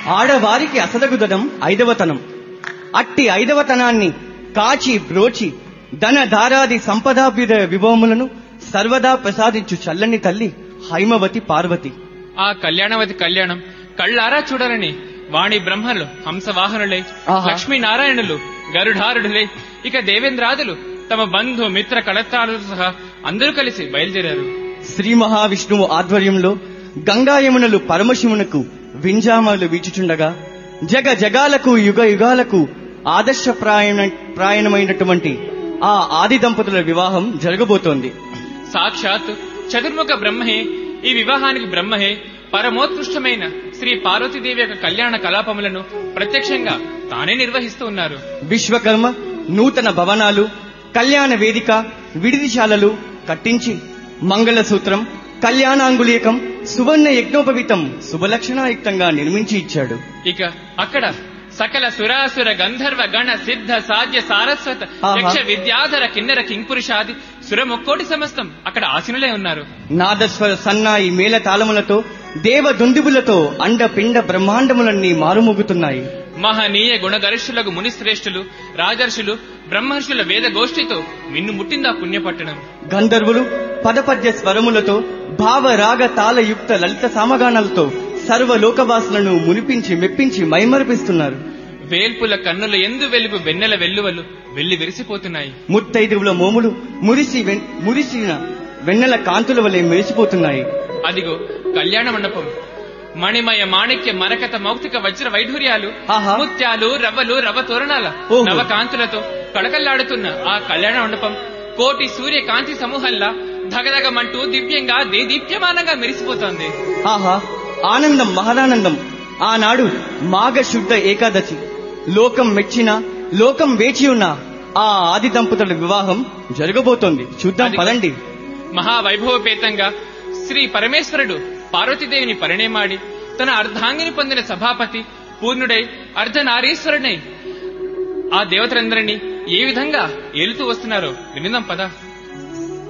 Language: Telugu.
ఆడవారికి అసదగుదనం ఐదవతనం అట్టి ఐదవతనాన్ని కాచి బ్రోచి ధన ధారాది సంపదాభ్యుదయ విభవములను సర్వదా ప్రసాదించు చల్లని తల్లి హైమవతి పార్వతి ఆ కళ్యాణవతి కళ్యాణం కళ్ళారా చూడాలని వాణి బ్రహ్మలు హంసవాహనులై ఆహా. లక్ష్మీనారాయణులు గరుడారుడులై ఇక దేవేంద్రాదులు తమ బంధు మిత్ర కళత్రాలతో సహా అందరూ కలిసి బయలుదేరారు శ్రీ మహావిష్ణువు ఆధ్వర్యంలో గంగా యమునలు పరమశివునకు వింజామలు వీచుచుండగా జగ జగాలకు యుగ యుగాలకు ఆదర్శప్రాయణ ప్రాయణమైనటువంటి ఆ ఆది దంపతుల వివాహం జరగబోతోంది సాక్షాత్ చతుర్ముఖ బ్రహ్మహే ఈ వివాహానికి బ్రహ్మహే పరమోత్కృష్టమైన శ్రీ పార్వతీదేవి యొక్క కళ్యాణ కలాపములను ప్రత్యక్షంగా తానే నిర్వహిస్తూ ఉన్నారు విశ్వకర్మ నూతన భవనాలు కళ్యాణ వేదిక విడిదిశాలలు కట్టించి మంగళసూత్రం కళ్యాణాంగులీకం సువర్ణ యజ్ఞోపవితం శుభలక్షణాయుక్తంగా నిర్మించి ఇచ్చాడు ఇక అక్కడ సకల సురాసుర గంధర్వ గణ సిద్ధ సాధ్య సారస్వత ఆహా. యక్ష విద్యాధర కిన్నెర కింపురుషాది సురముక్కోటి సమస్తం అక్కడ ఆసీనులై ఉన్నారు నాదస్వర సన్నాయి మేళ తాళములతో దేవ దుందుబులతో అండ పిండ బ్రహ్మాండములన్నీ మారుమోగుతున్నాయి మహనీయ గుణగరిష్ఠులకు మునిశ్రేష్ఠులు రాజర్షులు బ్రహ్మర్షుల వేద గోష్ఠితో మిన్ను ముట్టిందా పుణ్యపట్టణం గంధర్వులు పదపద్య స్వరములతో భావ రాగ తాళయుక్త లలిత సామగానాలతో సర్వ లోకవాసులను మునిపించి మెప్పించి మైమరిపిస్తున్నారు వేల్పుల కన్నుల ఎందు వెలుగు వెన్నెల వెల్లువలు వెళ్లి విరిసిపోతున్నాయి ముత్తైదువుల మోములు మురిసి వెన్- మురిసిన వెన్నెల కాంతుల వలె మెరిసిపోతున్నాయి అదిగో కళ్యాణ మండపం మణిమయ మాణిక్య మరకత మౌక్తిక వజ్ర వైఢూర్యాలు ఆహా. ముత్యాలు రవ్వలు రవ్వ తోరణాల ఓహో. నవకాంతులతో కళకళ్లాడుతున్న ఆ కళ్యాణ మండపం కోటి సూర్య కాంతి సమూహంలా ధగధగమంటూ దివ్యంగా దేదీప్యమానంగా మెరిసిపోతోంది ఆహా ఆనందం మహదానందం ఆనాడు మాఘ శుద్ధ ఏకాదశి లోకం మెచ్చిన లోకం వేచి ఉన్న ఆ ఆది దంపతుల వివాహం జరగబోతోంది చూద్దాం అది- పదండి మహావైభవపేతంగా శ్రీ పరమేశ్వరుడు పార్వతీదేవిని పరిణయమాడి తన అర్ధాంగిని పొందిన సభాపతి పూర్ణుడై అర్ధనారీశ్వరుడై ఆ దేవతలందరినీ ఏ విధంగా ఏలుతూ వస్తున్నారో వినిదాం పద